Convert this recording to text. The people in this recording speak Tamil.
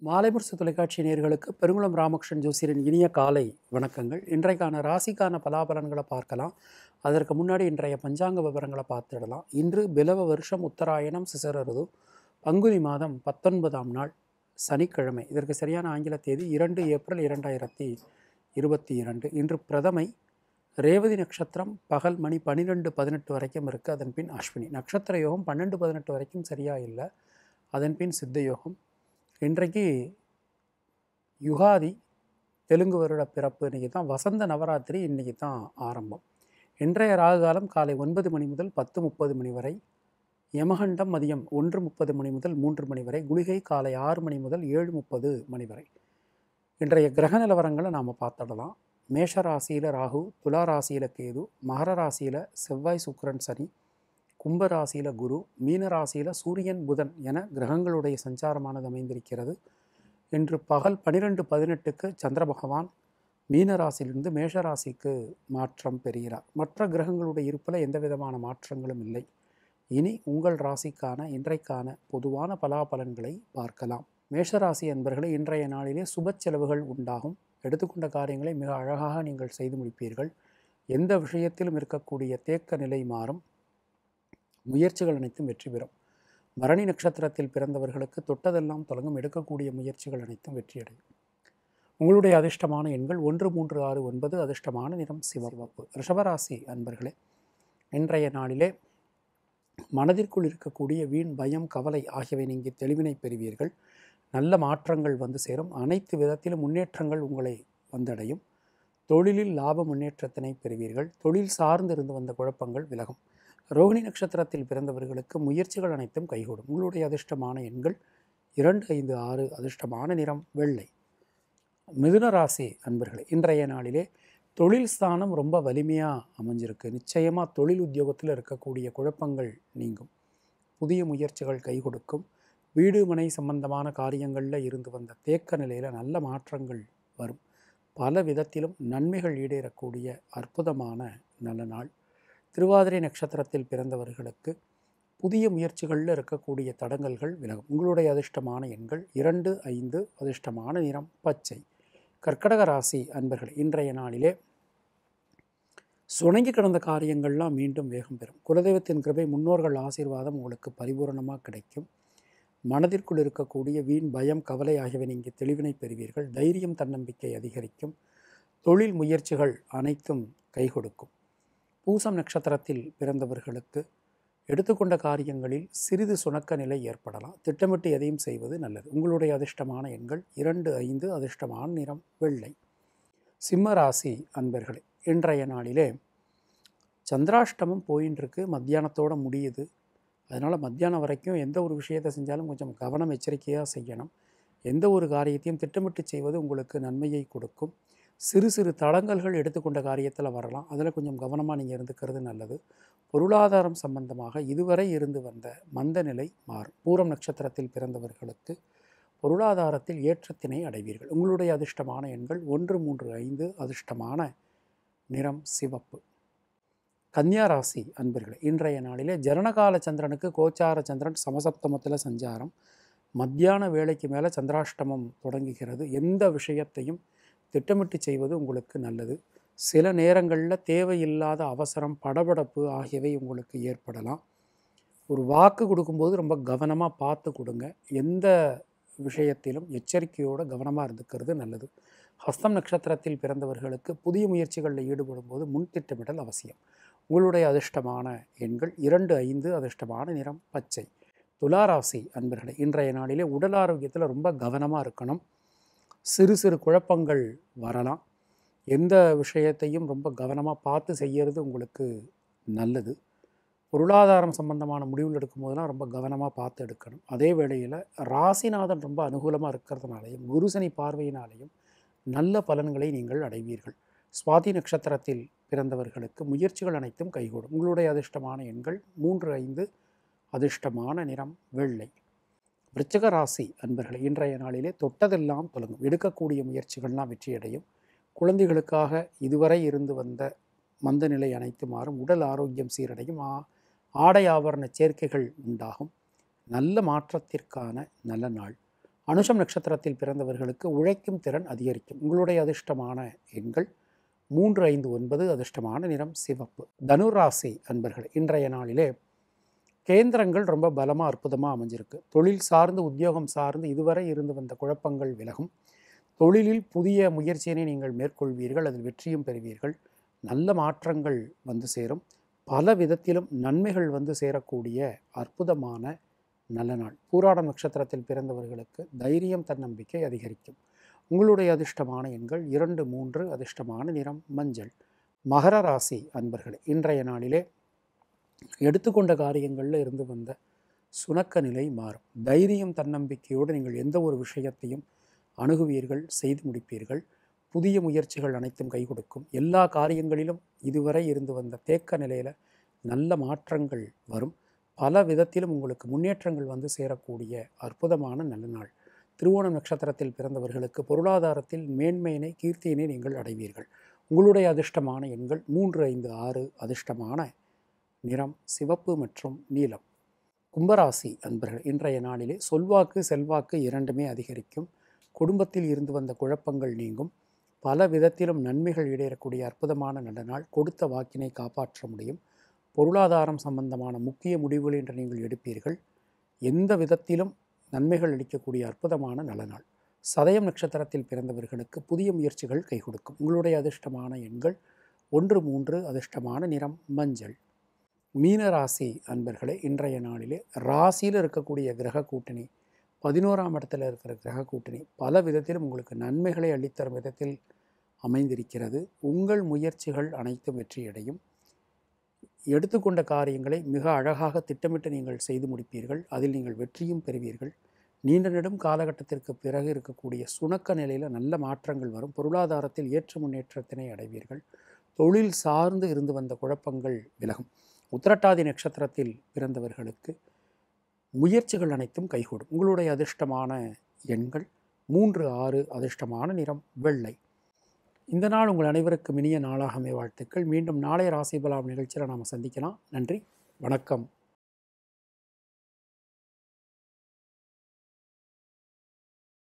மாலைமுரசு தொலைக்காட்சி நேயர்களுக்கு பெருங்குளம் ராமகிருஷ்ணன் ஜோசியரின் இனிய காலை வணக்கங்கள் இன்றைக்கான ராசிக்கான பலாபலன்களை பார்க்கலாம் அதற்கு முன்னாடி இன்றைய பஞ்சாங்க விவரங்களை பார்த்துடலாம் இன்று பிலவ வருஷம் உத்தராயணம் சிசரருது பங்குனி மாதம் பத்தொன்பதாம் நாள் சனிக்கிழமை இதற்கு சரியான ஆங்கில தேதி இரண்டு ஏப்ரல் இரண்டாயிரத்தி இருபத்தி இரண்டு இன்று பிரதமை ரேவதி நட்சத்திரம் பகல் மணி பன்னிரெண்டு பதினெட்டு வரைக்கும் இருக்குது அதன் பின் அஸ்வினி நட்சத்திர யோகம் பன்னெண்டு பதினெட்டு வரைக்கும் சரியாக இல்லை அதன் பின் சித்த யோகம் இன்றைக்கு யுகாதி தெலுங்கு வருட பிறப்பு இன்றைக்கி தான் வசந்த நவராத்திரி இன்றைக்கி தான் ஆரம்பம் இன்றைய ராகு காலம் காலை ஒன்பது மணி முதல் பத்து முப்பது மணி வரை யமகண்டம் மதியம் ஒன்று முப்பது மணி முதல் மூன்று மணி வரை குளிகை காலை ஆறு மணி முதல் ஏழு முப்பது மணி வரை இன்றைய கிரக நிலவரங்களை நாம் பார்த்துடலாம் மேஷ ராசியில் ராகு துலா ராசியில் கேது மகர ராசியில் செவ்வாய் சுக்கிரன் சனி கும்ப ராசியில் குரு மீன ராசியில் சூரியன் புதன் என கிரகங்களுடைய சஞ்சாரமானது அமைந்திருக்கிறது இன்று பகல் பனிரெண்டு பதினெட்டுக்கு சந்திர பகவான் மீன ராசியிலிருந்து மேஷ ராசிக்கு மாற்றம் பெறுகிறார் மற்ற கிரகங்களுடைய இருப்பில் எந்த விதமான மாற்றங்களும் இல்லை இனி உங்கள் ராசிக்கான இன்றைக்கான பொதுவான பலாபலன்களை பார்க்கலாம் மேஷராசி அன்பர்களே இன்றைய நாளிலே சுப செலவுகள் உண்டாகும் எடுத்துக்கொண்ட காரியங்களை மிக அழகாக நீங்கள் செய்து முடிப்பீர்கள் எந்த விஷயத்திலும் இருக்கக்கூடிய தேக்க நிலை மாறும் முயற்சிகள் அனைத்தும் வெற்றி பெறும் பரணி நட்சத்திரத்தில் பிறந்தவர்களுக்கு தொட்டதெல்லாம் தொடங்கும் எடுக்கக்கூடிய முயற்சிகள் அனைத்தும் வெற்றியடையும் உங்களுடைய அதிர்ஷ்டமான எண்கள் ஒன்று மூன்று ஆறு ஒன்பது அதிர்ஷ்டமான நிறம் சிவப்பு ரிஷபராசி அன்பர்களே இன்றைய நாளிலே மனதிற்குள் இருக்கக்கூடிய வீண் பயம் கவலை ஆகியவை நீங்கள் தெளிவினை பெறுவீர்கள் நல்ல மாற்றங்கள் வந்து சேரும் அனைத்து விதத்திலும் முன்னேற்றங்கள் உங்களை வந்தடையும் தொழிலில் லாப முன்னேற்றத்தினை பெறுவீர்கள் தொழில் சார்ந்து இருந்து வந்த குழப்பங்கள் விலகும் ரோகிணி நட்சத்திரத்தில் பிறந்தவர்களுக்கு முயற்சிகள் அனைத்தும் கைகூடும் உங்களுடைய அதிர்ஷ்டமான எண்கள் இரண்டு ஐந்து ஆறு அதிர்ஷ்டமான நிறம் வெள்ளை மிதுன ராசி அன்பர்களே இன்றைய நாளிலே தொழில் ஸ்தானம் ரொம்ப வலிமையாக அமைஞ்சிருக்கு நிச்சயமாக தொழில் உத்தியோகத்தில் இருக்கக்கூடிய குழப்பங்கள் நீங்கும் புதிய முயற்சிகள் கை கொடுக்கும் வீடு மனை சம்பந்தமான காரியங்களில் இருந்து வந்த தேக்க நிலையில் நல்ல மாற்றங்கள் வரும் பல விதத்திலும் நன்மைகள் ஈடேறக்கூடிய அற்புதமான நல்ல நாள் திருவாதிரை நட்சத்திரத்தில் பிறந்தவர்களுக்கு புதிய முயற்சிகளில் இருக்கக்கூடிய தடங்கல்கள் விலகும் உங்களுடைய அதிர்ஷ்டமான எண்கள் இரண்டு ஐந்து அதிர்ஷ்டமான நிறம் பச்சை கர்க்கடக ராசி அன்பர்கள் இன்றைய நாளிலே சுணங்கி கிடந்த காரியங்கள்லாம் மீண்டும் வேகம் பெறும் குலதெய்வத்தின் கிருபை முன்னோர்கள் ஆசீர்வாதம் உங்களுக்கு பரிபூரணமாக கிடைக்கும் மனதிற்குள் இருக்கக்கூடிய வீண் பயம் கவலை ஆகியவை நீங்கள் தெளிவினை பெறுவீர்கள் தைரியம் தன்னம்பிக்கை அதிகரிக்கும் தொழில் முயற்சிகள் அனைத்தும் கை கொடுக்கும் பூசம் நட்சத்திரத்தில் பிறந்தவர்களுக்கு எடுத்துக்கொண்ட காரியங்களில் சிறிது சுணக்க நிலை ஏற்படலாம் திட்டமிட்டு எதையும் செய்வது நல்லது உங்களுடைய அதிர்ஷ்டமான எண்கள் இரண்டு ஐந்து அதிர்ஷ்டமான நிறம் வெள்ளை சிம்ம ராசி அன்பர்களே இன்றைய நாளிலே சந்திராஷ்டமம் போயின்னு இருக்கு மத்தியானத்தோடு முடியுது அதனால் மத்தியானம் வரைக்கும் எந்த ஒரு விஷயத்தை செஞ்சாலும் கொஞ்சம் கவனம் எச்சரிக்கையாக செய்யணும் எந்த ஒரு காரியத்தையும் திட்டமிட்டு செய்வது உங்களுக்கு நன்மையை கொடுக்கும் சிறு சிறு தடங்கல்கள் எடுத்துக்கொண்ட காரியத்தில் வரலாம் அதில் கொஞ்சம் கவனமாக நீங்கள் இருந்துக்கிறது நல்லது பொருளாதாரம் சம்பந்தமாக இதுவரை இருந்து வந்த மந்த நிலை மாறும் பூரம் நட்சத்திரத்தில் பிறந்தவர்களுக்கு பொருளாதாரத்தில் ஏற்றத்தினை அடைவீர்கள் உங்களுடைய அதிர்ஷ்டமான எண்கள் ஒன்று மூன்று ஐந்து அதிர்ஷ்டமான நிறம் சிவப்பு கன்னியா ராசி அன்பர்களே இன்றைய நாளிலே ஜனனகால சந்திரனுக்கு கோச்சார சந்திரன் சமசப்தமத்தில் சஞ்சாரம் மத்தியான வேலைக்கு மேலே சந்திராஷ்டமம் தொடங்குகிறது எந்த விஷயத்தையும் திட்டமிட்டு செய்வது உங்களுக்கு நல்லது சில நேரங்களில் தேவையில்லாத அவசரம் படபடப்பு ஆகியவை உங்களுக்கு ஏற்படலாம் ஒரு வாக்கு கொடுக்கும்போது ரொம்ப கவனமாக பார்த்து கொடுங்க எந்த விஷயத்திலும் எச்சரிக்கையோடு கவனமாக இருந்துக்கிறது நல்லது ஹஸ்தம் நட்சத்திரத்தில் பிறந்தவர்களுக்கு புதிய முயற்சிகளில் ஈடுபடும் போது முன் திட்டமிடல் அவசியம் உங்களுடைய அதிர்ஷ்டமான எண்கள் இரண்டு ஐந்து அதிர்ஷ்டமான நிறம் பச்சை துளாராசி அன்பர்களே இன்றைய நாளிலே உடல் ஆரோக்கியத்தில் ரொம்ப கவனமாக இருக்கணும் சிறு சிறு குழப்பங்கள் வரலாம் எந்த விஷயத்தையும் ரொம்ப கவனமாக பார்த்து செய்கிறது உங்களுக்கு நல்லது பொருளாதாரம் சம்பந்தமான முடிவுகள் எடுக்கும்போதெல்லாம் ரொம்ப கவனமாக பார்த்து எடுக்கணும் அதே வேளையில் ராசிநாதன் ரொம்ப அனுகூலமாக இருக்கிறதுனாலையும் குருசனி பார்வையினாலையும் நல்ல பலன்களை நீங்கள் அடைவீர்கள் சுவாதி நட்சத்திரத்தில் பிறந்தவர்களுக்கு முயற்சிகள் அனைத்தும் கைகூடும் உங்களுடைய அதிர்ஷ்டமான எண்கள் மூன்று ஐந்து அதிர்ஷ்டமான நிறம் வெள்ளை விருச்சிக ராசி அன்பர்கள் இன்றைய நாளிலே தொட்டதெல்லாம் தொடங்கும் எடுக்கக்கூடிய முயற்சிகள்லாம் வெற்றியடையும் குழந்தைகளுக்காக இதுவரை இருந்து வந்த மந்த நிலை அனைத்து மாறும் உடல் ஆரோக்கியம் சீரடையும் ஆ ஆடை ஆபரண சேர்க்கைகள் உண்டாகும் நல்ல மாற்றத்திற்கான நல்ல நாள் அனுஷம் நட்சத்திரத்தில் பிறந்தவர்களுக்கு உழைக்கும் திறன் அதிகரிக்கும் உங்களுடைய அதிர்ஷ்டமான எண்கள் மூன்று ஐந்து ஒன்பது அதிர்ஷ்டமான நிறம் சிவப்பு தனுராசி அன்பர்கள் இன்றைய நாளிலே கேந்திரங்கள் ரொம்ப பலமாக அற்புதமாக அமைஞ்சிருக்கு தொழில் சார்ந்து உத்தியோகம் சார்ந்து இதுவரை இருந்து வந்த குழப்பங்கள் விலகும் தொழிலில் புதிய முயற்சியினை நீங்கள் மேற்கொள்வீர்கள் அதில் வெற்றியும் பெறுவீர்கள் நல்ல மாற்றங்கள் வந்து சேரும் பல விதத்திலும் நன்மைகள் வந்து சேரக்கூடிய அற்புதமான நல்ல நாள் பூராட நட்சத்திரத்தில் பிறந்தவர்களுக்கு தைரியம் தன்னம்பிக்கை அதிகரிக்கும் உங்களுடைய அதிர்ஷ்டமான எண்கள் இரண்டு மூன்று அதிர்ஷ்டமான நிறம் மஞ்சள் மகர ராசி அன்பர்களே இன்றைய நாளிலே எடுத்துக்கொண்ட காரியங்களில் இருந்து வந்த சுணக்க நிலை மாறும் தைரியம் தன்னம்பிக்கையோடு நீங்கள் எந்த ஒரு விஷயத்தையும் அணுகுவீர்கள் செய்து முடிப்பீர்கள் புதிய முயற்சிகள் அனைத்தும் கை கொடுக்கும் எல்லா காரியங்களிலும் இதுவரை இருந்து வந்த தேக்க நிலையில் நல்ல மாற்றங்கள் வரும் பல விதத்திலும் உங்களுக்கு முன்னேற்றங்கள் வந்து சேரக்கூடிய அற்புதமான நல்ல நாள் திருவோணம் நட்சத்திரத்தில் பிறந்தவர்களுக்கு பொருளாதாரத்தில் மேன்மையினை கீர்த்தியினை நீங்கள் அடைவீர்கள் உங்களுடைய அதிர்ஷ்டமான எண்கள் மூன்று ஐந்து ஆறு அதிர்ஷ்டமான நிறம் சிவப்பு மற்றும் நீலம் கும்பராசி அன்பர்கள் இன்றைய நாளிலே சொல்வாக்கு செல்வாக்கு இரண்டுமே அதிகரிக்கும் குடும்பத்தில் இருந்து வந்த குழப்பங்கள் நீங்கும் பல விதத்திலும் நன்மைகள் ஈடேறக்கூடிய அற்புதமான நல்ல நாள் கொடுத்த வாக்கினை காப்பாற்ற முடியும் பொருளாதாரம் சம்பந்தமான முக்கிய முடிவுகள் என்று நீங்கள் எடுப்பீர்கள் எந்த விதத்திலும் நன்மைகள் அளிக்கக்கூடிய அற்புதமான நல்ல நாள் சதயம் நட்சத்திரத்தில் பிறந்தவர்களுக்கு புதிய முயற்சிகள் கை கொடுக்கும் உங்களுடைய அதிர்ஷ்டமான எண்கள் ஒன்று மூன்று அதிர்ஷ்டமான நிறம் மஞ்சள் மீன ராசி அன்பர்களே இன்றைய நாளிலே ராசியில் இருக்கக்கூடிய கிரக கூட்டணி பதினோராம் இடத்துல இருக்கிற கிரக கூட்டணி பல விதத்திலும் உங்களுக்கு நன்மைகளை அளித்தரும் விதத்தில் அமைந்திருக்கிறது உங்கள் முயற்சிகள் அனைத்தும் வெற்றியடையும் எடுத்துக்கொண்ட காரியங்களை மிக அழகாக திட்டமிட்டு நீங்கள் செய்து முடிப்பீர்கள் அதில் நீங்கள் வெற்றியும் பெறுவீர்கள் நீண்ட நெடும் காலகட்டத்திற்கு பிறகு இருக்கக்கூடிய சுணக்க நிலையில் நல்ல மாற்றங்கள் வரும் பொருளாதாரத்தில் ஏற்ற முன்னேற்றத்தினை அடைவீர்கள் தொழில் சார்ந்து இருந்து வந்த குழப்பங்கள் விலகும் உத்திரட்டாதி நட்சத்திரத்தில் பிறந்தவர்களுக்கு முயற்சிகள் அனைத்தும் கைகூடும் உங்களுடைய அதிர்ஷ்டமான எண்கள் மூன்று ஆறு அதிர்ஷ்டமான நிறம் வெள்ளை இந்த நாள் உங்கள் அனைவருக்கும் இனிய நாளாகவே வாழ்த்துக்கள் மீண்டும் நாளை ராசி பலாம் நிகழ்ச்சியில் நாம் சந்திக்கலாம் நன்றி வணக்கம்